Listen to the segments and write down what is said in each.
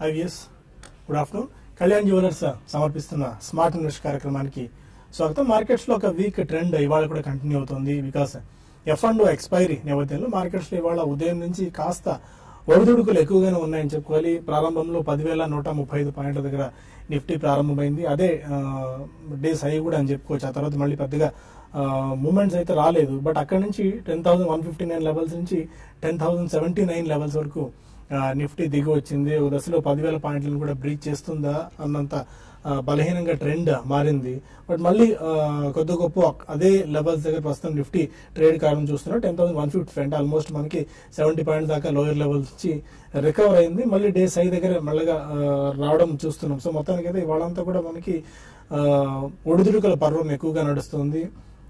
IVS good afternoon Kalyan jewellers సమర్పిస్తున్న smart invest కార్యక్రమానికి స్వాగతం మార్కెట్స్ లో ఒక వీక్ ట్రెండ్ ఇవాళ కూడా కంటిన్యూ అవుతుంది బికాస్ ఎఫ్ అండ్ ఎక్స్పైరీ నేపథ్యంలో మార్కెట్స్ లో ఇవాళ ఉదయం నుంచి కాస్త ఒడిదుడుకులు ఎక్కువగానే ఉన్నాయని చెప్పుకోవాలి ప్రారంభంలో పదివేల నూట ముప్పై ఐదు పాయింట్ల దగ్గర నిఫ్టీ ప్రారంభమైంది అదే డేస్ హై కూడా అని చెప్పుకోవచ్చు ఆ తర్వాత మళ్ళీ పెద్దగా మూమెంట్స్ అయితే రాలేదు బట్ అక్కడ నుంచి ten thousand one fifty nine levels నుంచి ten thousand seventy nine levels వరకు ఆ, నిఫ్టీ దిగి వచ్చింది ఓ దశలో పదివేల పాయింట్లను కూడా బ్రీచ్ చేస్తుందా అన్నంత ఆ, బలహీనంగా ట్రెండ్ మారింది బట్ మళ్ళీ ఆ, కొద్ది గొప్ప అదే లెవెల్స్ దగ్గర ప్రస్తుతం నిఫ్టీ ట్రేడ్ కారణం చూస్తున్నాం టెన్ థౌసండ్ వన్ ఫిఫ్టీ అంటే ఆల్మోస్ట్ మనకి సెవెంటీ పాయింట్స్ దాకా లోయర్ లెవెల్స్ నుంచి రికవర్ అయింది మళ్ళీ డే సై దగ్గర మళ్ళీగా ఆ, రావడం చూస్తున్నాం సో మొత్తానికి అయితే ఇవాళంతా కూడా మనకి ఆ, ఒడిదుడుకుల పర్వం ఎక్కువగా నడుస్తుంది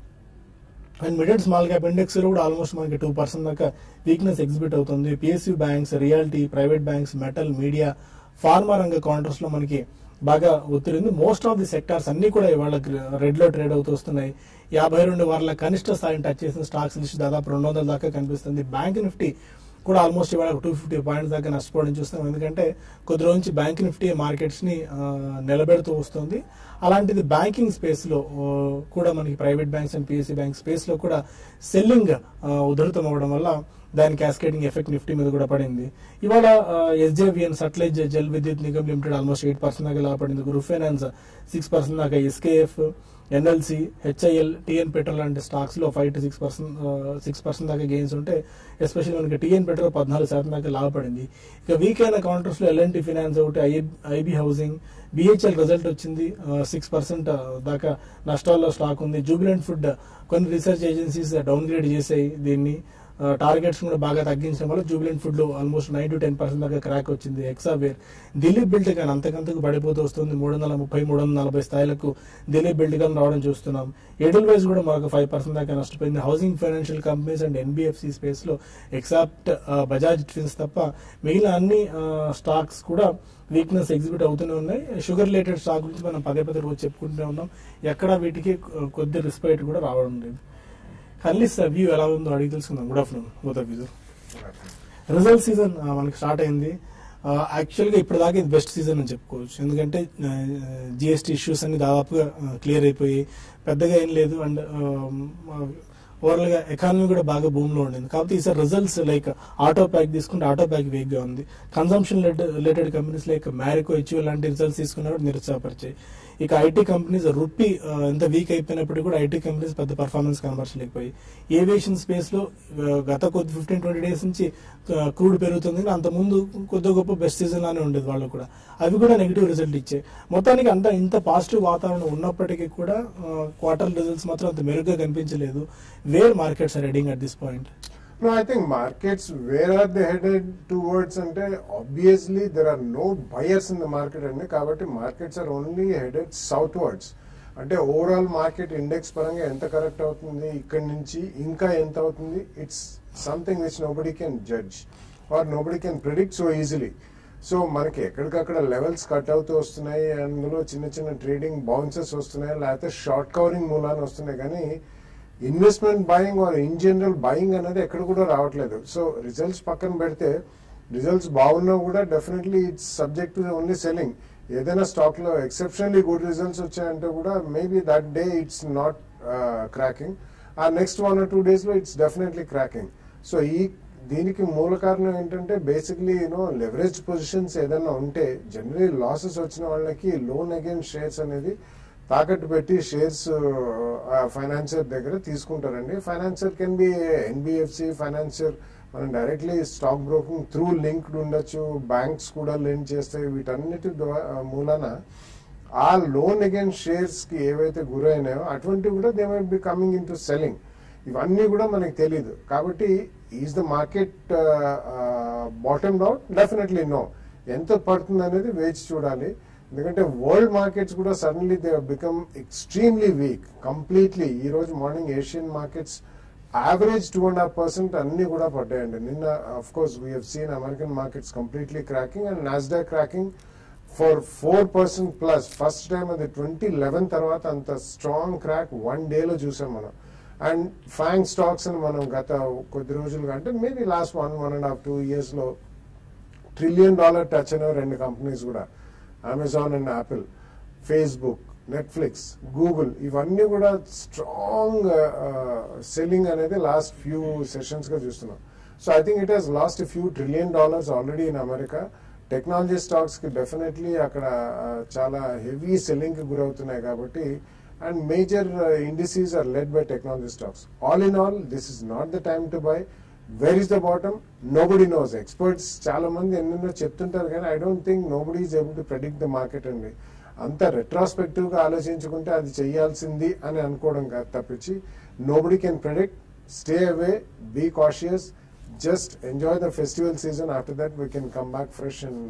and mid and small cap index లో కూడా ఆల్మోస్ట్ మనకి టూ పర్సెంట్ దాకా వీక్నెస్ ఎగ్జిబిట్ అవుతుంది PSU banks reality private banks metal media pharma రంగ కౌంటర్స్ లో మనకి బాగా ఒత్తిడింది మోస్ట్ ఆఫ్ ది సెక్టార్స్ అన్ని కూడా ఇవాళ రెడ్ లో ట్రేడ్ అవుతూ వస్తున్నాయి యాభై రెండు వారాల కనిష్ట స్థాయిని టచ్ చేసిన స్టాక్స్ లిస్ట్ దాదాపు రెండు వందల దాకా కనిపిస్తుంది బ్యాంక్ నిఫ్టీ కూడా ఆల్మోస్ట్ ఇవాళ టూ ఫిఫ్టీ పాయింట్స్ దాకా నష్టపోవడం చూస్తాం ఎందుకంటే కొద్ది రోజు నుంచి బ్యాంక్ నిఫ్టీ మార్కెట్స్ ని ఆ, నిలబెడుతూ వస్తుంది అలాంటిది బ్యాంకింగ్ స్పేస్ లో ఆ, కూడా మనకి private banks and PSC bank space లో కూడా సెల్లింగ్ ఉధృతం అవ్వడం వల్ల దాని క్యాస్కేడింగ్ ఎఫెక్ట్ నిఫ్టీ మీద కూడా పడింది ఇవాళ SJVN Sutlej Jal Vidyut Nigam limited almost eight percent దాకా లాభపడింది గ్రూప్ ఫైనాన్స్ సిక్స్ పర్సెంట్ దాకా SKF NLC HIL TN petrol లాంటి స్టాక్స్ లో five to six percent six percent దాకా గెయిన్స్ ఉంటే ఎస్పెషల్లీ మనకి టిఎన్ పెట్రోల్ పద్నాలుగు శాతం దాకా లాభపడింది ఇక వీక్ అయిన కౌంటర్స్ లో ఎల్ఎన్టీ ఫినాన్స్ ఒకటి ఐబీ హౌసింగ్ బిహెచ్ఎల్ రిజల్ట్ వచ్చింది సిక్స్ పర్సెంట్ దాకా నష్టాల్లో స్టాక్ ఉంది జూబిలెంట్ ఫుడ్ కొన్ని రీసెర్చ్ ఏజెన్సీస్ డౌన్ గ్రేడ్ చేసాయి దీన్ని టార్గెట్స్ కూడా బాగా తగ్గించడం వల్ల జూబిలెంట్ ఫుడ్ లో almost nine to ten percent దాకా క్రాక్ వచ్చింది ఎక్సావేర్ దిలీప్ బిల్డ్ కానీ అంతకంతకు పడిపోతూ వస్తుంది మూడు వందల ముప్పై మూడు వందల నలభై స్థాయిలకు దిలీప్ బిల్డ్ కానీ రావడం చూస్తున్నాం ఎడల్ వైజ్ కూడా మరొక ఫైవ్ పర్సెంట్ దాకా నష్టపోయింది housing financial companies and NBFC space లో ఎక్సాప్ట్ బజాజ్ ట్విన్స్ తప్ప మిగిలిన అన్ని స్టాక్స్ కూడా వీక్నెస్ ఎగ్జిబిట్ అవుతూనే ఉన్నాయి షుగర్ రిలేటెడ్ స్టాక్ గురించి మనం పదే పదే రోజు చెప్పుకుంటూనే ఉన్నాం ఎక్కడ వీటికి కొద్ది రిస్పైట్ కూడా రావడం లేదు హర్లీస్ వ్యూ ఎలా ఉందో అడిగి తెలుసుకుందాం good afternoon both of you result season మనకి స్టార్ట్ అయింది యాక్చువల్ గా ఇప్పుడు దాకా ఇది బెస్ట్ సీజన్ అని చెప్పుకోవచ్చు ఎందుకంటే జిఎస్టీ ఇష్యూస్ అన్ని దాదాపుగా క్లియర్ అయిపోయి పెద్దగా ఏం లేదు అండ్ ఓవరాల్ గా ఎకానమీ కూడా బాగా భూమిలో ఉండింది కాబట్టి ఈసారి రిజల్ట్స్ లైక్ ఆటో ప్యాక్ తీసుకుంటే ఆటో ప్యాక్ వీక్ గా ఉంది consumption related companies like Marico HU లాంటి రిజల్ట్స్ తీసుకున్నప్పుడు నిరుత్సాహపరిచాయి ఇక ఐటీ కంపెనీస్ రూపీ ఎంత వీక్ అయిపోయినప్పటికీ కూడా ఐటీ కంపెనీస్ పెద్ద పర్ఫార్మెన్స్ కనబరచలేకపోయి ఏవియేషన్ స్పేస్ లో ఆ, గత కొద్ది ఫిఫ్టీన్ ట్వంటీ డేస్ నుంచి క్రూడ్ పెరుగుతుంది కానీ అంత ముందు కొద్ది గొప్ప బెస్ట్ సీజన్ లానే ఉండేది వాళ్ళు కూడా అవి కూడా నెగిటివ్ రిజల్ట్ ఇచ్చాయి మొత్తానికి అంత ఇంత పాజిటివ్ వాతావరణం ఉన్నప్పటికీ కూడా క్వార్టర్ రిజల్ట్స్ మాత్రం అంత మెరుగ్గా కనిపించలేదు where markets are heading at this point No, I think markets, where are they headed towards? And obviously, there are no buyers in the market, and కాబట్టి markets are only headed southwards. అంటే overall market index పరంగా ఎంత correct అవుతుంది ఇక్కడి నుంచి ఇంకా ఎంత అవుతుంది it's something which nobody can judge or nobody can predict so easily so మనకి ఎక్కడికక్కడ లెవెల్స్ కట్ అవుతూ వస్తున్నాయి అందులో చిన్న చిన్న ట్రేడింగ్ బౌన్సెస్ వస్తున్నాయి లేకపోతే షార్ట్ కవరింగ్ మూలాన వస్తున్నాయి కానీ investment buying or in general buying అనేది ఎక్కడ కూడా రావట్లేదు సో రిజల్ట్స్ పక్కన పెడితే రిజల్ట్స్ బాగున్నా కూడా definitely it's subject to only selling ఏదైనా స్టాక్ లో ఎక్సెప్షనల్లీ గుడ్ రిజల్ట్స్ వచ్చాయంటే కూడా maybe that day it's not cracking ఆ next one or two days లో ఇట్స్ డెఫినెట్లీ క్రాకింగ్ సో ఈ దీనికి మూల కారణం ఏంటంటే బేసిక్లీ యూనో లెవరేజ్ పొజిషన్స్ ఏదైనా ఉంటే జనరలీ లాసెస్ వచ్చిన వాళ్ళకి లోన్ అగైన్ షేర్స్ అనేది తాకట్టు పెట్టి షేర్స్ ఫైనాన్షియర్ దగ్గర తీసుకుంటారండి financier can be NBFC financier మనం directly stock broking through linked ఉండొచ్చు బ్యాంక్స్ కూడా లెండ్ చేస్తాయి వీటన్నిటి ద్వా- మూలన ఆ లోన్ అగైన్ షేర్స్ కి ఏవైతే గురైనాయో అటువంటివి కూడా they might be coming into selling ఇవన్నీ కూడా మనకి తెలియదు కాబట్టి is the market bottom out definitely no ఎంత పడుతుంది అనేది వేచి చూడాలి ఎందుకంటే వరల్డ్ మార్కెట్స్ కూడా suddenly they become extremely weak completely ఈ రోజు morning Asian markets average two and half percent అన్ని కూడా పడ్డాయండి నిన్న of course we seen American markets completely cracking and Nasdaq cracking for four percent plus first time అది twenty eleven తర్వాత అంత strong crack one డేలో చూసాం మనం అండ్ ఫ్యాంగ్ స్టాక్స్ అని మనం గత కొద్ది రోజులుగా అంటే maybe last one one and half two years లో ట్రిలియన్ డాలర్ టచ్ అయిన రెండు కంపెనీస్ కూడా Amazon and Apple Facebook Netflix Google ఇవన్నీ కూడా స్ట్రాంగ్ సెల్లింగ్ అనేది లాస్ట్ ఫ్యూ సెషన్స్ గా చూస్తున్నాం so I think it has lost few trillion dollars already in America technology stocks కి డెఫినెట్లీ అక్కడ uh, చాలా హెవీ సెల్లింగ్ కి గురవుతున్నాయి కాబట్టి and major indices are led by technology stocks all in all this is not the time to buy where is the bottom nobody knows experts చాలా మంది ఎన్నెన్నో చెప్తుంటారు కానీ I don't think nobody is able to predict the market అండి అంత retrospective గా ఆలోచించుకుంటే అది చేయాల్సింది అని అనుకోవడం కాదు తప్పించి nobody can predict stay away be cautious just enjoy the festival season after that we can come back fresh and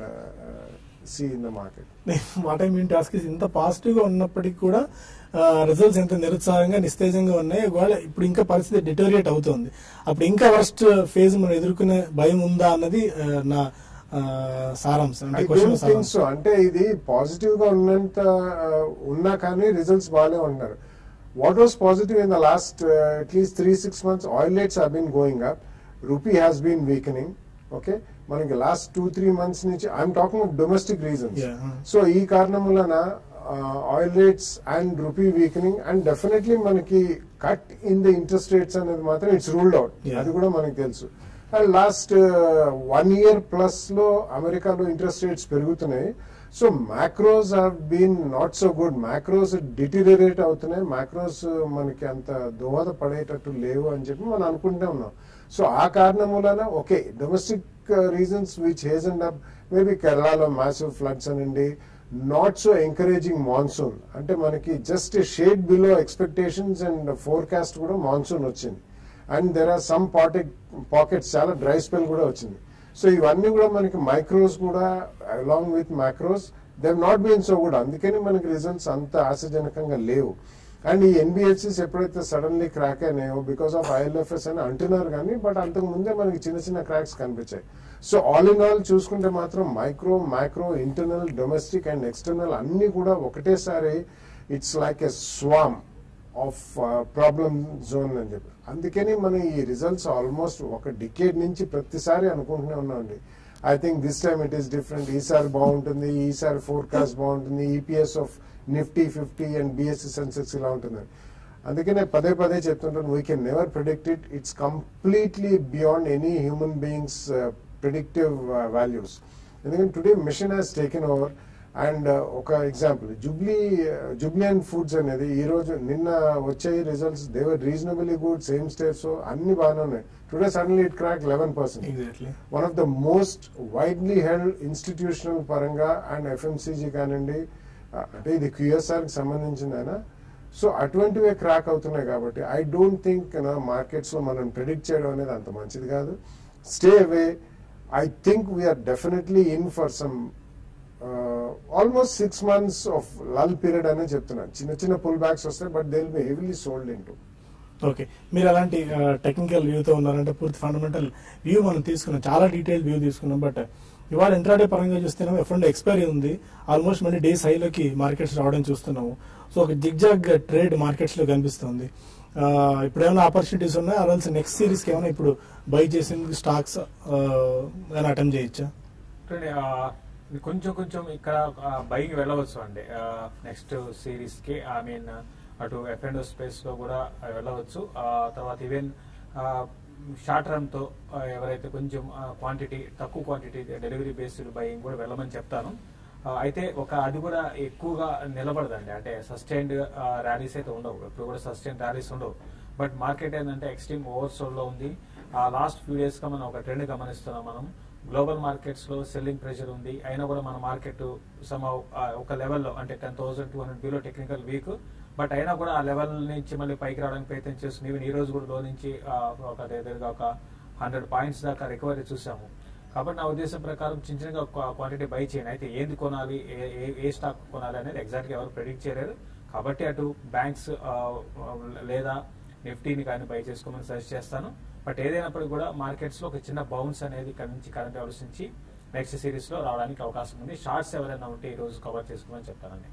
see in the market what I mean task ఇంత పాజిటివ్ గా ఉన్నప్పటికీ కూడా రిజల్ట్స్ ఎంత నిరుత్సాహంగా నిస్తేజంగా ఉన్నాయి ఒకవేళ ఇప్పుడు ఇంకా పరిస్థితి డిటోరియేట్ అవుతుంది అప్పుడు ఇంకా వర్స్ట్ ఫేజ్ మనం ఎదుర్కొనే భయం ఉందా అన్నది ఆ, నా ఆ, సారాంశం ఐ అంటే క్వశ్చన్ డోంట్ థింక్ సో అంటే ఇది పాజిటివ్ గా ఉన్నంత uh, ఉన్నా కానీ రిజల్ట్స్ బాగానే ఉన్నారు what was positive in the last at least three six months oil rates have been going up rupee has been weakening okay మనకి లాస్ట్ టూ త్రీ మంత్స్ నుంచి I'm talking of domestic reasons Yeah, uh. So ఈ కారణం వలన oil rates and rupee weakening and definitely మనకి cut in the interest rates అనేది మాత్రం it's ruled out Yeah. అది కూడా మనకి తెలుసు and last one year plus లో అమెరికాలో ఇంట్రెస్ట్ రేట్స్ పెరుగుతున్నాయి so macros have been not so good macros deteriorate అవుతున్నాయి మ్యాక్రోస్ మనకి అంత దోహద పడేటట్టు లేవు అని చెప్పి మనం అనుకుంటూ ఉన్నాం సో ఆ కారణం వలన okay domestic reasons which has been up maybe కేరళలో మ్యాసివ్ ఫ్లడ్స్ అనండి నాట్ సో ఎంకరేజింగ్ మాన్సూన్ అంటే మనకి just shade below expectations and forecast కూడా మాన్సూన్ వచ్చింది and there are some pocket pockets చాలా డ్రై స్పెల్ కూడా వచ్చింది సో ఇవన్నీ కూడా మనకి మైక్రోస్ కూడా along with micros they've not been so good అందుకని మనకి రిజల్ట్స్ అంత ఆశాజనకంగా లేవు అండ్ ఈ ఎన్బిఎఫ్సిస్ ఎప్పుడైతే సడన్లీ క్రాక్ అయినాయో బికాస్ ఆఫ్ ఐఎల్ఎఫ్ఎస్ అని అంటున్నారు కానీ బట్ అంతకు ముందే మనకి చిన్న చిన్న క్రాక్స్ కనిపించాయి సో ఆల్ ఇన్ ఆల్ చూసుకుంటే మాత్రం micro micro internal domestic and external అన్ని కూడా ఒకటేసారి it's like a swarm of problem zone అని చెప్పి అందుకని మనం ఈ రిజల్ట్స్ ఆల్మోస్ట్ ఒక డికేడ్ నుంచి ప్రతిసారి అనుకుంటూనే ఉన్నామండి I think this time it is different ఈసారి బాగుంటుంది ఈసారి ఫోర్కాస్ట్ బాగుంటుంది EPS of Nifty fifty and BSE Sensex ఇలా ఉంటుంది అందుకనే పదే పదే చెప్తుంటాను we can never predict it it's completely beyond any human beings predictive values ఎందుకంటే today machine has taken over and ఒక ఎగ్జాంపుల్ జుబ్లీ జుబ్లియన్ ఫుడ్స్ అనేది ఈ రోజు నిన్న వచ్చే results they were reasonably good same states అన్ని బాగానే ఉన్నాయి today suddenly it crack eleven percent exactly one of the most widely held institutional పరంగా అండ్ ఎఫ్ఎంసీజీ కానివ్వండి ఆ, అంటే ఇది క్యూఎస్ఆర్ కి సంబంధించిందైనా సో అటువంటివే క్రాక్ అవుతున్నాయి కాబట్టి ఐ డోంట్ థింక్ మార్కెట్స్ లో మనం ప్రిడిక్ట్ చేయడం అనేది అంత మంచిది కాదు stay away I think we're definitely in for some almost six months of lull period అనే చెప్తున్నాను చిన్న చిన్న పుల్ బ్యాక్స్ వస్తాయి but they will be heavily sold into okay మీరు అలాంటి టెక్నికల్ వ్యూతో ఉన్నారంటే పూర్తి ఫండమెంటల్ వ్యూ మనం తీసుకున్నాం చాలా డీటెయిల్ వ్యూ తీసుకున్నాం బట్ ఇవాళ ఇంట్రాడే పరంగా చూస్తున్నాము ఎఫ్ అండ్ ఎక్స్పైరీ ఉంది ఆల్మోస్ట్ మళ్ళీ డేస్ హైలోకి మార్కెట్స్ రావడం చూస్తున్నాము సో ఒక జిగ్జాగ్ ట్రేడ్ మార్కెట్స్ లో కనిపిస్తుంది ఆ, ఇప్పుడు ఏమైనా ఆపర్చునిటీస్ ఉన్నాయి అరల్స్ నెక్స్ట్ సిరీస్ కి ఏమైనా ఇప్పుడు బై చేసిన స్టాక్స్ ఏమైనా అటెంప్ట్ చేయొచ్చా చూడండి, ఆ, కొంచెం కొంచెం ఇక్కడ బైక్ వెళ్ళవచ్చు అండి నెక్స్ట్ సిరీస్ కి ఐ మీన్ అటు ఎఫ్ అండ్ స్పేస్ లో కూడా వెళ్ళవచ్చు ఆ, తర్వాత ఈవెన్ షార్ట్ రన్ తో ఆ, ఎవరైతే కొంచెం క్వాంటిటీ తక్కువ క్వాంటిటీ డెలివరీ బేస్డ్ బయింగ్ కూడా వెళ్ళమని చెప్తాను ఆ, అయితే ఒక అది కూడా ఎక్కువగా నిలబడదండి అంటే సస్టైన్డ్ ర్యాలీస్ అయితే ఉండవు ఎప్పుడు కూడా సస్టైన్ ర్యాలీస్ ఉండవు బట్ మార్కెట్ ఏంటంటే ఎక్స్ట్రీమ్ ఓవర్సోల్ లో ఉంది లాస్ట్ ఫ్యూ డేస్ గా మనం ఒక ట్రెండ్ గమనిస్తున్నాం మనం గ్లోబల్ మార్కెట్స్ లో సెల్లింగ్ ప్రెషర్ ఉంది అయినా కూడా మన మార్కెట్ సమ్ ఒక లెవెల్లో అంటే ten thousand two hundred below technical weak but అయినా కూడా ఆ లెవెల్ నుంచి మళ్ళీ పైకి రావడానికి ప్రయత్నం చేస్తుంది ఈవెన్ ఈ రోజు కూడా లో నుంచి ఆ, ఒక దగ్గరగా ఒక హండ్రెడ్ పాయింట్స్ దాకా రికవరీ చూసాము కాబట్టి నా ఉద్దేశం ప్రకారం చిన్న చిన్నగా క్వాంటిటీ బై చేయండి అయితే ఏది కొనాలి ఏ- ఏ- ఏ స్టాక్ కొనాలి అనేది ఎగ్జాక్ట్ గా ఎవరు ప్రెడిక్ట్ చేయలేరు కాబట్టి అటు బ్యాంక్స్ లేదా నిఫ్టీని కానీ బై చేసుకోమని సజెస్ట్ చేస్తాను బట్ ఏదైనప్పటికీ కూడా మార్కెట్స్ లో ఒక చిన్న బౌన్స్ అనేది ఇక్కడ నుంచి కరెంట్ అవర్స్ నుంచి నెక్స్ట్ సిరీస్ లో రావడానికి అవకాశం ఉంది షార్ట్స్ ఎవరైనా ఉంటే ఈ రోజు కవర్ చేసుకోమని చెప్తానండి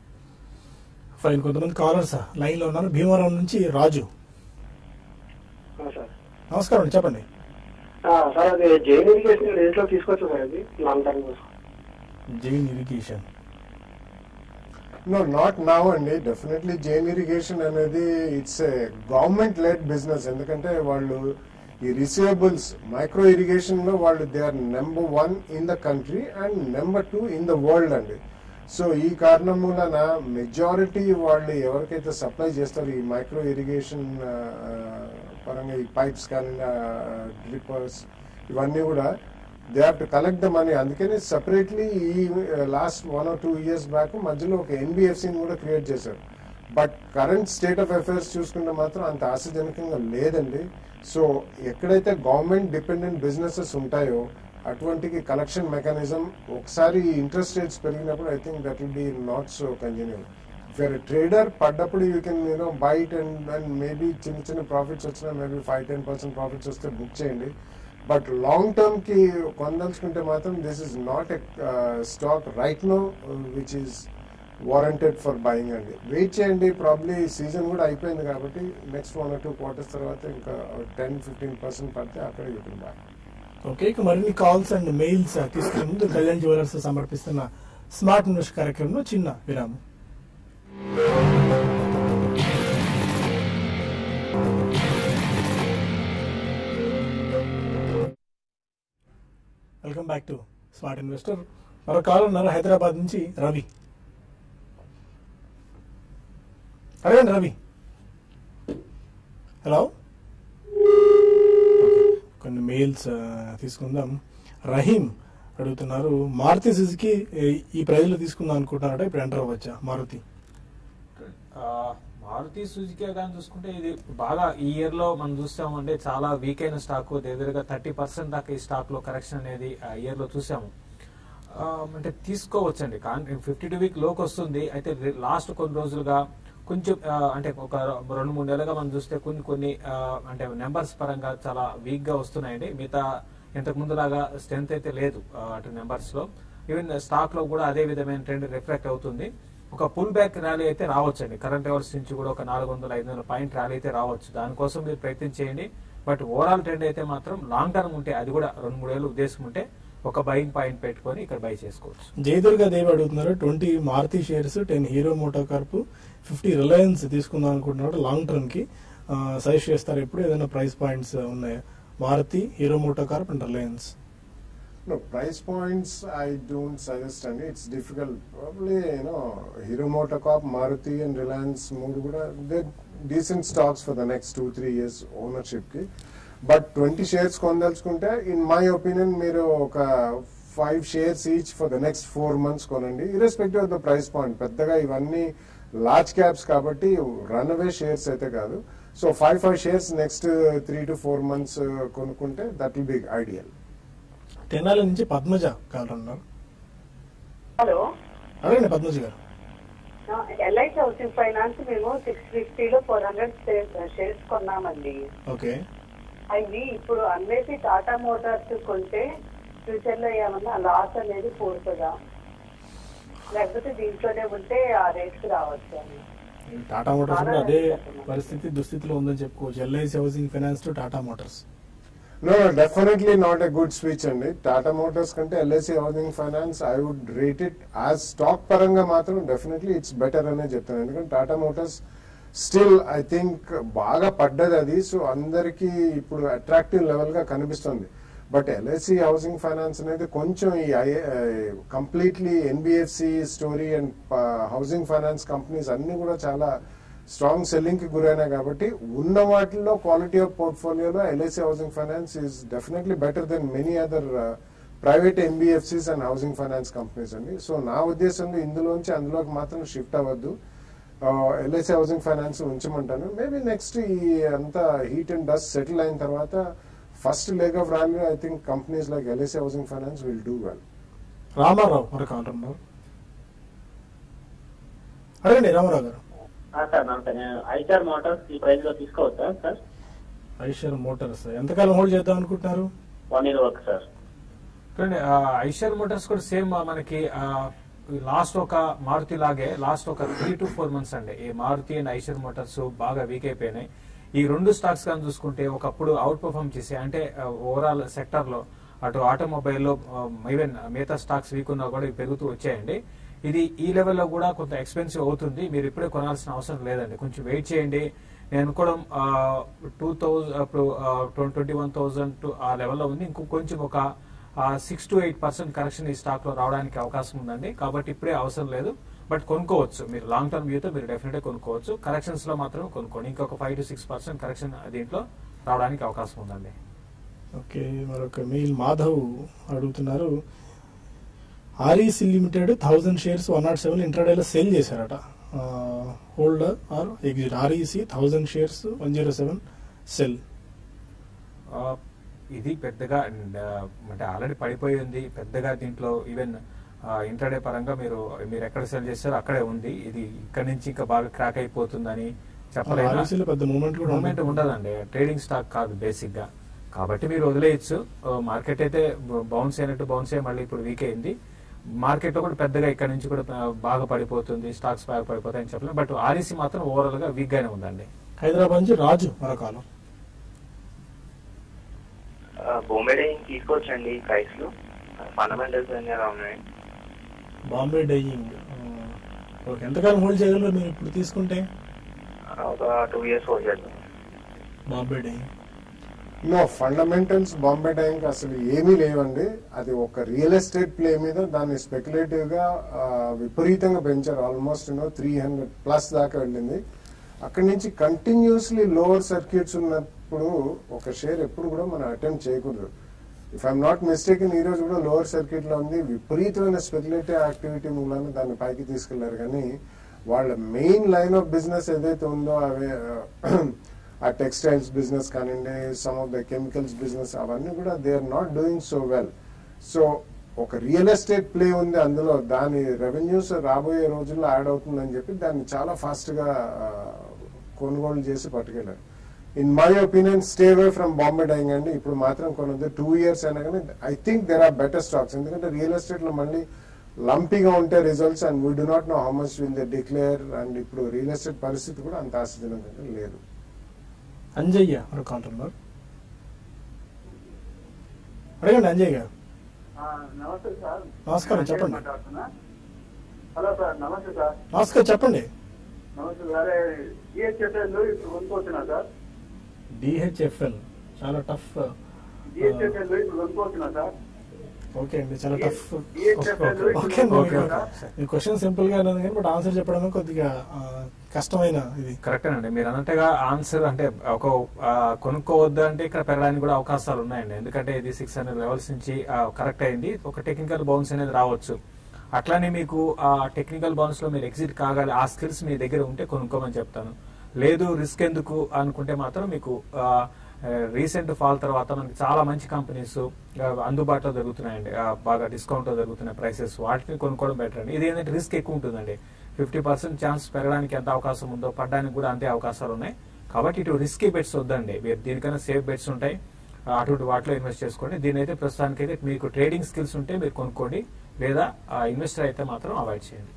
ఫైన్ కొంతమంది కాలర్స్ లైన్ లో ఉన్నారు భీమవరం నుంచి రాజు సార్ నమస్కారం అండి చెప్పండి ఆ, సార్ అది జైన్ ఇరిగేషన్ రేట్లో తీసుకోవచ్చు సార్ అది లాంగ్ టర్మ్ కోసం Jain Irrigation no not now అండి డెఫినెట్లీ జైన్ ఇరిగేషన్ అనేది it's a government led business ఎందుకంటే వాళ్ళు ఈ రిసీవబుల్స్ మైక్రో ఇరిగేషన్ లో వాళ్ళు they are number one in the country and number two in the world అండి సో ఈ కారణం మూలన మెజారిటీ వాళ్ళు ఎవరికైతే సప్లై చేస్తారో ఈ మైక్రో ఇరిగేషన్ పరంగా ఈ పైప్స్ కానీ డ్రిప్పర్స్ ఇవన్నీ కూడా they have to collect the money అందుకని సెపరేట్లీ ఈ last one or two years back మధ్యలో ఒక ఎన్బిఎఫ్సిని కూడా క్రియేట్ చేశారు but current state of affairs చూసుకుంటే మాత్రం అంత ఆశాజనకంగా లేదండి సో ఎక్కడైతే గవర్నమెంట్ డిపెండెంట్ బిజినెసెస్ ఉంటాయో అటువంటి కలెక్షన్ మెకానిజం ఒకసారి ఇంట్రెస్ట్ రేట్స్ పెరిగినప్పుడు I think that will be not so continue for trader పడ్డప్పుడు you can you know buy it and and maybe చిన్న చిన్న ప్రాఫిట్స్ వచ్చినా maybe five ten percent profits వస్తే బుక్ చేయండి బట్ లాంగ్ టర్మ్ కి కొందలుచుకుంటే మాత్రం this is not a stock right now which is warranted for buying అండి వెయిట్ చేయండి ప్రాబ్లీ సీజన్ కూడా అయిపోయింది కాబట్టి next one or two quarters తర్వాత ఇంకా టెన్ ఫిఫ్టీన్ పర్సెంట్ పడితే అక్కడ యూ కెన్ బై ఓకే ఇక మరిన్ని కాల్స్ అండ్ మెయిల్స్ తీసుకునే ముందు కళ్యాణ్ జ్యువెలర్స్ సమర్పిస్తున్న స్మార్ట్ ఇన్వెస్ట్ కార్యక్రమంలో చిన్న విరామం welcome back to Smart Investor మరో కాల్ ఉన్నారు హైదరాబాద్ నుంచి రవి అడగండి రవి హలో కొన్ని మెయిల్స్ ఆ, తీసుకుందాం రహీం అడుగుతున్నారు మారుతి సుజుకి ఏ- ఈ ప్రైజ్ లో తీసుకుందాం అనుకుంటున్నారట ఇప్పుడు ఎంటర్ అవ్వచ్చా మారుతి ఆ, మారుతి సుజుకి కానీ చూసుకుంటే ఇది బాగా ఈ ఇయర్ లో మనం చూసామంటే చాలా వీక్ అయిన స్టాక్ దగ్గరగా థర్టీ పర్సెంట్ దాకా ఈ స్టాక్ లో కరెక్షన్ అనేది ఆ ఇయర్ లో చూసాము ఆ, అంటే తీసుకోవచ్చండి కానీ ఫిఫ్టీ టూ వీక్ లోకి వస్తుంది అయితే లాస్ట్ కొన్ని రోజులుగా కొంచెం ఆ, అంటే ఒక రెండు మూడు నెలలుగా మనం చూస్తే కొన్ని కొన్ని ఆ, అంటే నెంబర్స్ పరంగా చాలా వీక్ గా వస్తున్నాయండి మిగతా ఇంతకు ముందులాగా స్ట్రెంత్ అయితే లేదు ఆ, అటు నెంబర్స్ లో ఈవెన్ స్టాక్ లో కూడా అదే విధమైన ట్రెండ్ రిఫ్లెక్ట్ అవుతుంది ఒక పుల్ బ్యాక్ ర్యాలీ అయితే రావచ్చండి కరెంట్ లెవెల్స్ నుంచి కూడా ఒక నాలుగు వందల ఐదు వందల పాయింట్ ర్యాలీ అయితే రావచ్చు దానికోసం మీరు ప్రయత్నం చేయండి బట్ ఓవరాల్ ట్రెండ్ అయితే మాత్రం లాంగ్ టర్మ్ ఉంటే అది కూడా రెండు మూడు ఏళ్ళు ఉద్దేశం ఉంటే ఒక బయింగ్ పాయింట్ పెట్టుకొని ఇక్కడ బై చేసుకోవచ్చు జయదుర్గా దేవి అడుగుతున్నారు twenty Maruti shares ten Hero MotoCorp fifty Reliance తీసుకుందాం అనుకుంటున్నారు లాంగ్ టర్మ్ కి సజెస్ట్ చేస్తారు ఎప్పుడు ఏదైనా ప్రైస్ పాయింట్స్ ఉన్నాయా Maruti Hero MotoCorp and Reliance No, price points I don't suggest and it's difficult. Probably, you know, Hero MotoCorp, Maruti and Reliance మూడు కూడా they're decent stocks for the next two, three years ownership కి but twenty shares కొనదలుచుకుంటే in my opinion మీరు ఒక five shares each for the next four months కొనండి irrespective of the price point పెద్దగా ఇవన్నీ large caps కాబట్టి run away shares అయితే కాదు so five five shares next three to four months కొనుక్కుంటే that will be ideal Tenali నుంచి పద్మజ కావాలన్నారు hello అడగండి Padmaja garu LIC Housing Finance మేము సిక్స్ ఫిఫ్టీలో ఫోర్ హండ్రెడ్ షేర్స్ కొన్నామండి ఓకే అవి ఇప్పుడు అమ్మేసి టాటా మోటార్స్ కొంటే ఫ్యూచర్ లో ఏమన్నా లాస్ అనేది పోతుందా లేకపోతే దీంట్లోనే ఉంటే ఆ రేట్స్ రావచ్చు అని టాటా మోటార్స్ కూడా అదే పరిస్థితి దుస్థితిలో ఉందని చెప్పుకోవచ్చు LIC Housing Finance to Tata Motors no definitely not a good switch అండి టాటా మోటార్స్ కంటే LIC Housing Finance I would rate it as stock పరంగా మాత్రం డెఫినెట్లీ ఇట్స్ బెటర్ అనే చెప్తాను ఎందుకంటే Tata Motors still I think బాగా పడ్డది అది సో అందరికీ ఇప్పుడు అట్రాక్టివ్ లెవెల్ గా కనిపిస్తుంది బట్ ఎల్ఐసి హౌసింగ్ ఫైనాన్స్ అనేది కొంచెం ఈ completely NBFC story and housing finance companies అన్ని కూడా చాలా స్ట్రాంగ్ సెల్లింగ్ కి గురైనాయి కాబట్టి ఉన్న వాటిల్లో క్వాలిటీ ఆఫ్ పోర్ట్ఫోలియోలో LIC Housing Finance is definitely better than many other private NBFCs and housing finance companies అండి సో నా ఉద్దేశంలో ఇందులోంచి అందులోకి మాత్రం షిఫ్ట్ అవ్వద్దు ఎల్ఐసి హౌసింగ్ ఫైనాన్స్ ఉంచమంటాను మేబీ నెక్స్ట్ ఈ అంతా హీట్ అండ్ డస్ట్ సెటిల్ అయిన తర్వాత first leg of rally I think companies like LIC Housing Finance will do well Ramarao మరి కావాలన్నారు అడగండి రామారావు గారు ఆ, సార్ నమస్తే నేను ఐచర్ మోటార్స్ ఈ ప్రైస్ లో తీసుకోవచ్చా సార్ ఐషర్ మోటార్స్ ఎంతకాలం హోల్డ్ చేద్దాం అనుకుంటున్నారు వన్ ఇయర్ వర్క్ సార్ చూడండి ఐషర్ మోటార్స్ కూడా సేమ్ మనకి లాస్ట్ ఒక మారుతి లాగే లాస్ట్ ఒక త్రీ టు ఫోర్ మంత్స్ అండి ఈ మారుతి అండ్ ఐషర్ మోటార్స్ బాగా వీక్ అయిపోయినాయి ఈ రెండు స్టాక్స్ కానీ చూసుకుంటే ఒకప్పుడు అవుట్ పర్ఫామ్ చేసే అంటే ఓవరాల్ సెక్టర్ లో అటు ఆటోమొబైల్లో ఈవెన్ మిగతా స్టాక్స్ వీక్ ఉన్నా కూడా ఇవి పెరుగుతూ వచ్చాయండి ఇది ఈ లెవెల్లో కూడా కొంత ఎక్స్పెన్సివ్ అవుతుంది మీరు ఇప్పుడే కొనాల్సిన అవసరం లేదండి కొంచెం వెయిట్ చేయండి నేను అనుకోవడం టూ థౌజండ్ ఇప్పుడు ట్వంటీ వన్ థౌజండ్ ఆ లెవెల్లో ఉంది ఇంకో కొంచెం ఒక six to eight percent correction ఈ స్టాక్ లో రావడానికి అవకాశం ఉందండి కాబట్టి ఇప్పుడే అవసరం లేదు బట్ కొనుక్కోవచ్చు మీరు లాంగ్ టర్మ్ వ్యూతో మీరు డెఫినెట్ గా కొనుక్కోవచ్చు కరెక్షన్స్ లో మాత్రం కొనుక్కోండి ఇంకొక five to six percent correction దీంట్లో రావడానికి అవకాశం ఉందండి ఓకే మరొక మెయిల్ మాధవ్ అడుగుతున్నారు REC Limited thousand shares one not seven ఇంట్రాడేలో సేల్ చేశారట hold or exit REC thousand shares one zero seven sell ఆ, ఇది పెద్దగా అండ్, ఆ, అంటే ఆల్రెడీ పడిపోయి ఉంది పెద్దగా దీంట్లో ఈవెన్ ఇంటర్డే పరంగా మీరు మీరు ఎక్కడ సెల్ చేస్తారో అక్కడే ఉంది ఇది ఇక్కడ నుంచి ఇంకా బాగా క్రాక్ అయిపోతుందని చెప్పలేదు ఆర్ఈసీలో పెద్ద మూమెంట్ కూడా మూమెంట్ ఉండదండి ట్రేడింగ్ స్టాక్ కాదు బేసిక్ గా కాబట్టి మీరు వదిలేయచ్చు మార్కెట్ అయితే బౌన్స్ అయినట్టు బౌన్స్ అయ్యి మళ్ళీ ఇప్పుడు వీక్ అయింది మార్కెట్ లో కూడా పెద్దగా ఇక్కడ నుంచి కూడా ఆ, బాగా పడిపోతుంది స్టాక్స్ బాగా పడిపోతాయని చెప్పలేదు బట్ ఆర్ఈసీ మాత్రం ఓవరాల్ గా వీక్ గానే ఉందండి హైదరాబాద్ నుంచి రాజు మరొకాలం బొంబే డైయింగ్ తీసుకోవచ్చండి ప్రైస్ లో ఫండమెంటల్స్ అన్నీ ఎలా ఉన్నాయి బాంబే డైయింగ్ ఓకే ఎంతకాలం హోల్డ్ చేయగలరు మీరు ఇప్పుడు తీసుకుంటే ఒక టూ ఇయర్స్ హోల్డ్ చేద్దాం Bombay Dyeing no fundamentals Bombay టైంకి అసలు ఏమీ లేవండి అది ఒక రియల్ ఎస్టేట్ ప్లే మీద దాన్ని స్పెక్యులేటివ్ గా ఆ, విపరీతంగా పెంచారు almost you know three hundred plus దాకా వెళ్ళింది అక్కడి నుంచి కంటిన్యూస్లీ లోవర్ సర్క్యూట్స్ ఉన్నప్పుడు ఒక షేర్ ఎప్పుడు కూడా మనం అటెంప్ట్ చేయకూడదు ఇఫ్ ఐఎమ్ నాట్ మిస్టేక్ ఈ రోజు కూడా లోవర్ సర్క్యూట్ లో ఉంది విపరీతమైన స్పెక్యులేటివ్ యాక్టివిటీ మూలాన దాన్ని పైకి తీసుకెళ్లారు కానీ వాళ్ళ మెయిన్ లైన్ ఆఫ్ బిజినెస్ ఏదైతే ఉందో అవే ఆ టెక్స్టైల్స్ బిజినెస్ కానివ్వండి some of the chemicals business అవన్నీ కూడా they are not doing so well so ఒక రియల్ ఎస్టేట్ ప్లే ఉంది అందులో దాని రెవెన్యూస్ రాబోయే రోజుల్లో యాడ్ అవుతుందని చెప్పి దాన్ని చాలా ఫాస్ట్ గా ఆ, కొనుగోలు చేసి పట్టుకెళ్ళారు in my opinion stay away from Bombay Dyeing అండి ఇప్పుడు మాత్రం కొనద్దు టూ ఇయర్స్ అయినా కానీ I think there are better stocks ఎందుకంటే రియల్ ఎస్టేట్ లో మళ్ళీ లంపీగా ఉంటే results and we do not know how much will they declare and ఇప్పుడు రియల్ ఎస్టేట్ పరిస్థితి కూడా అంత ఆశజనకంగా లేదు అంజయ్య మరొక అంటున్నారు అడగండి అంజయ్య గారు నమస్తే సార్ నమస్కారం, చెప్పండి. మాట్లాడుతున్నా హలో సార్ నమస్తే సార్ నమస్కారం చెప్పండి నమస్తే సార్ జిహెచ్ఎఫ్ఎల్ ఇప్పుడు కొనుక్కోవచ్చున్నా సార్ డిహెచ్ఎఫ్ఎల్ చాలా టఫ్ జిహెచ్ఎఫ్ఎల్ ఇప్పుడు కొనుక్కోవచ్చున్నా సార్ ఓకే అండి చాలా టఫ్ DHFL ఓకే అండి ఓకే, ఓకే. ఓకే. మీ క్వశ్చన్ సింపుల్ గా ఉన్నది కానీ బట్ ఆన్సర్ చెప్పడం కొద్దిగా ఆ, కష్టమైన ఇది కరెక్టేనండి మీరు అన్నట్టుగా ఆన్సర్ అంటే ఒక ఆ, కొనుక్కోవద్దు అంటే ఇక్కడ పెరగడానికి కూడా అవకాశాలు ఉన్నాయండి ఎందుకంటే ఇది సిక్స్ హండ్రెడ్ లెవెల్స్ నుంచి కరెక్ట్ అయింది ఒక టెక్నికల్ బౌన్స్ అనేది రావచ్చు అట్లానే మీకు ఆ టెక్నికల్ బౌన్స్ లో మీరు ఎగ్జిట్ కాగాలి ఆ స్కిల్స్ మీ దగ్గర ఉంటే కొనుక్కోమని చెప్తాను లేదు రిస్క్ ఎందుకు అనుకుంటే మాత్రం మీకు రీసెంట్ ఫాల్ తర్వాత మనకి చాలా మంచి కంపెనీస్ అందుబాటులో దొరుకుతున్నాయండి ఆ, బాగా డిస్కౌంట్ లో దొరుకుతున్న ప్రైసెస్ వాటిని కొనుక్కోవడం బెటర్ అండి ఇది ఏంటంటే రిస్క్ ఎక్కువ ఉంటుందండి ఫిఫ్టీ పర్సెంట్ ఛాన్స్ పెరగడానికి ఎంత అవకాశం ఉందో పడడానికి కూడా అంతే అవకాశాలు ఉన్నాయి కాబట్టి ఇటు రిస్కీ బెట్స్ వద్దండి మీరు దీనికన్నా సేఫ్ బెట్స్ ఉంటాయి ఆ, అటువంటి వాటిలో ఇన్వెస్ట్ చేసుకోండి దీని అయితే ప్రస్తుతానికి అయితే మీకు ట్రేడింగ్ స్కిల్స్ ఉంటే మీరు కొనుక్కోండి లేదా ఇన్వెస్టర్ అయితే మాత్రం అవాయిడ్ చేయండి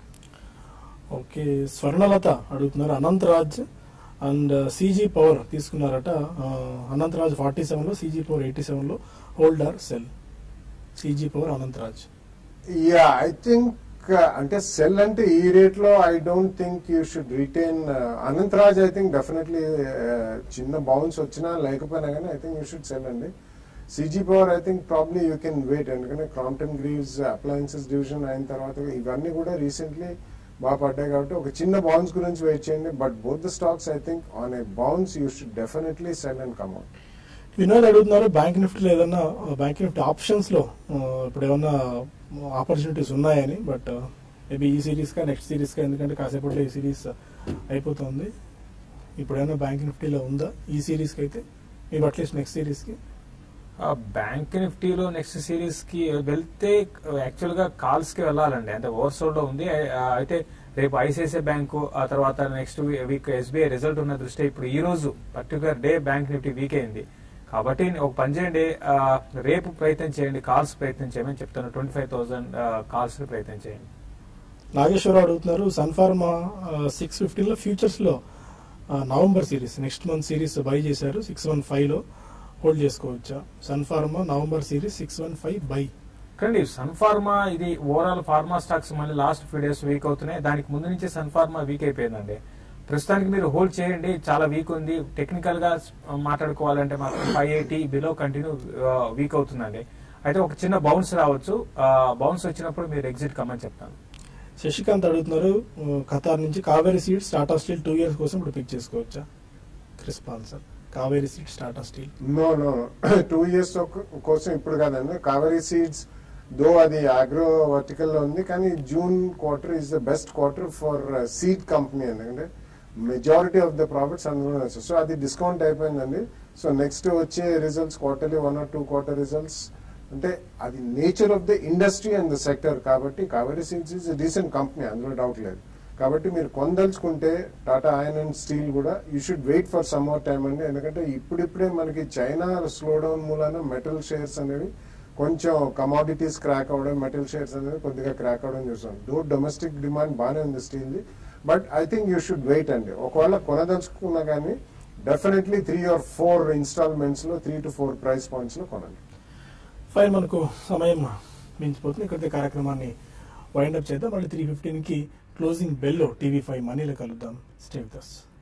ఓకే స్వర్ణలత అడుగుతున్నారు Anant Raj and CG Power తీసుకున్నారట ఆ, అనంత్ రాజ్ ఫార్టీ సెవెన్ లో సీజీ పవర్ ఎయిటీ సెవెన్ లో holder sell CG Power Anant Raj yeah I think అంటే సెల్ అంటే ఈ రేట్ లో I don't think you should retain Anant Raj I think definitely చిన్న బౌన్స్ వచ్చినా లేకపోయినా కానీ I think you should sell అండి CG Power I think probably you can wait ఎందుకంటే క్రాంప్టన్ గ్రీవ్స్ అప్లయన్సెస్ డివిజన్ అయిన తర్వాత ఇవన్నీ కూడా రీసెంట్లీ బాగా పడ్డాయి కాబట్టి ఒక చిన్న బౌన్స్ గురించి వెయిట్ చేయండి but both the stocks I think on a bounce you should definitely sell and come out Vinod అడుగుతున్నారు బ్యాంక్ నిఫ్టీలో ఏదన్నా బ్యాంక్ నిఫ్టీ ఆప్షన్స్ లో ఆ, ఇప్పుడు ఏమన్నా ఆపర్చునిటీస్ ఉన్నాయని బట్ మేబీ ఈ సిరీస్ కా నెక్స్ట్ సిరీస్ కా ఎందుకంటే కాసేపట్లో ఈ సిరీస్ అయిపోతుంది ఇప్పుడు ఏమైనా బ్యాంక్ నిఫ్టీలో ఉందా ఈ సిరీస్ కి అయితే మేబీ అట్లీస్ట్ నెక్స్ట్ సిరీస్ కి బ్యాంక్ నిఫ్టీలో నెక్స్ట్ సిరీస్ కి వెళ్తే యాక్చువల్ గా కాల్స్ కి వెళ్ళాలండి అంటే ఓవర్సోల్డ్ లో ఉంది ఆ, అయితే రేపు ఐసిఐసిఐ బ్యాంకు ఆ తర్వాత నెక్స్ట్ వీక్ ఎస్బీఐ రిజల్ట్ ఉన్న దృష్ట్యా ఇప్పుడు ఈ రోజు particular day Bank Nifty weak అయింది కాబట్టి ఒక పని చేయండి ఆ, రేపు ప్రయత్నం చేయండి కాల్స్ ప్రయత్నం చేయమని చెప్తాను ట్వంటీ ఫైవ్ థౌసండ్ కాల్స్ ప్రయత్నం చేయండి నాగేశ్వరరావు అడుగుతున్నారు సన్ఫార్మా సిక్స్ ఫిఫ్టీన్ లో ఫ్యూచర్స్ లో ఆ, November series next month series buy చేశారు సిక్స్ వన్ ఫైవ్ లో హోల్డ్ చేసుకోవచ్చా Sun Pharma November series six one five buy కండి సన్ ఫార్మా ఇది ఓవరాల్ ఫార్మా స్టాక్స్ మళ్ళీ లాస్ట్ ఫ్యూ డేస్ వీక్ అవుతున్నాయి దానికి ముందు నుంచి సన్ ఫార్మా వీక్ అయిపోయిందండి ప్రస్తుతానికి మీరు హోల్డ్ చేయండి చాలా వీక్ ఉంది టెక్నికల్ గా మాట్లాడుకోవాలంటే మాత్రం five eighty below continue weak అవుతుందండి అయితే ఒక చిన్న బౌన్స్ రావచ్చు బౌన్స్ వచ్చినప్పుడు మీరు ఎగ్జిట్ కమ్మని చెప్తాను శశికాంత్ అడుగుతున్నారు ఆ, ఖతార్ నుంచి Kaveri Seeds Tata Steel two years కోసం ఇప్పుడు పిక్ చేసుకోవచ్చా క్రిస్పాన్సర్ Kaveri Seeds Tata Steel no no two years కోసం ఇప్పుడు కాదండి కావేరీ సీడ్స్ దో అది అగ్రో వర్టికల్ లో ఉంది కానీ June quarter is the best quarter for seed company ఎందుకంటే మెజారిటీ ఆఫ్ ద ప్రాఫిట్స్ అందులో వస్తాయి సో అది డిస్కౌంట్ అయిపోయిందండి సో నెక్స్ట్ వచ్చే results quarterly one or two quarter results అంటే అది nature of the industry and the sector కాబట్టి Kaveri Seeds is decent company అందులో డౌట్ లేదు కాబట్టి మీరు కొనదలుచుకుంటే టాటా ఐరన్ అండ్ స్టీల్ కూడా you should wait for some more time అండి ఎందుకంటే ఇప్పుడిప్పుడే మనకి చైనా స్లో డౌన్ మూలాన మెటల్ షేర్స్ అనేవి కొంచెం కమాడిటీస్ క్రాక్ అవడం మెటల్ షేర్స్ అనేవి కొద్దిగా క్రాక్ అవడం చూస్తాం దో డొమెస్టిక్ డిమాండ్ బాగానే ఉంది steel but I think you should wait అండి ఒకవేళ కొనదలుచుకున్నా కానీ definitely three or four instalments లో three to four price points లో కొనండి ఫైన్ మనకు సమయం మించిపోతుంది ఇక్కడితే కార్యక్రమాన్ని వైండప్ చేద్దాం మళ్ళీ త్రీ ఫిఫ్టీన్ కి క్లోజింగ్ బెల్లో టీవీ ఫైవ్ మనీలో కలుద్దాం స్టే విత్ us.